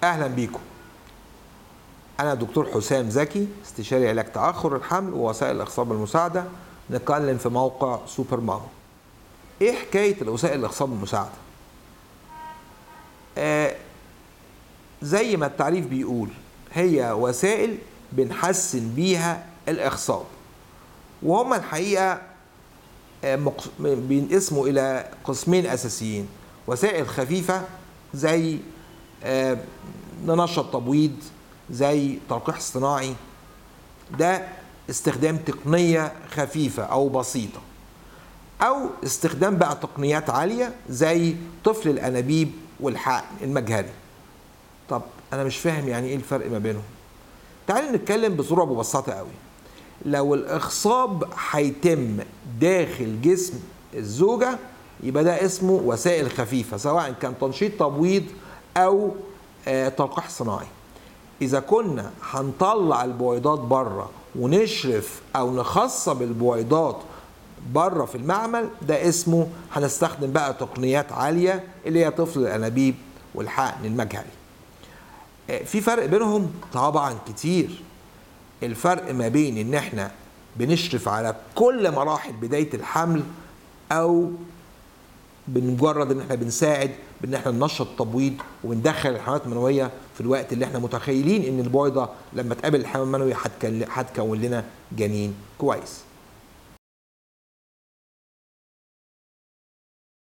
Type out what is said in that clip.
اهلا بيكم انا دكتور حسام زكي استشاري علاج تاخر الحمل ووسائل الاخصاب المساعده نتكلم في موقع سوبر ماما ايه حكايه الوسائل الاخصاب المساعده آه زي ما التعريف بيقول هي وسائل بنحسن بيها الاخصاب وهم الحقيقه آه، مق- بينقسموا الى قسمين اساسيين وسائل خفيفه زي آه، ننشط تبويض زي تلقيح اصطناعي ده استخدام تقنيه خفيفه او بسيطه او استخدام بقى تقنيات عاليه زي طفل الانابيب والحقن المجهري طب انا مش فاهم يعني ايه الفرق ما بينهم تعالوا نتكلم بصوره مبسطه قوي لو الاخصاب هيتم داخل جسم الزوجه يبقى ده اسمه وسائل خفيفه سواء كان تنشيط تبويض او آه، تلقيح صناعي اذا كنا هنطلع البويضات بره ونشرف او نخصب البويضات بره في المعمل ده اسمه هنستخدم بقى تقنيات عاليه اللي هي طفل الانابيب والحقن المجهري آه، في فرق بينهم طبعا كتير الفرق ما بين ان احنا بنشرف على كل مراحل بدايه الحمل او بمجرد ان احنا بنساعد بان احنا ننشط التبويض وبندخل الحيوانات المنويه في الوقت اللي احنا متخيلين ان البويضه لما تقابل الحيوان المنوي هتكل- هتكون لنا جنين كويس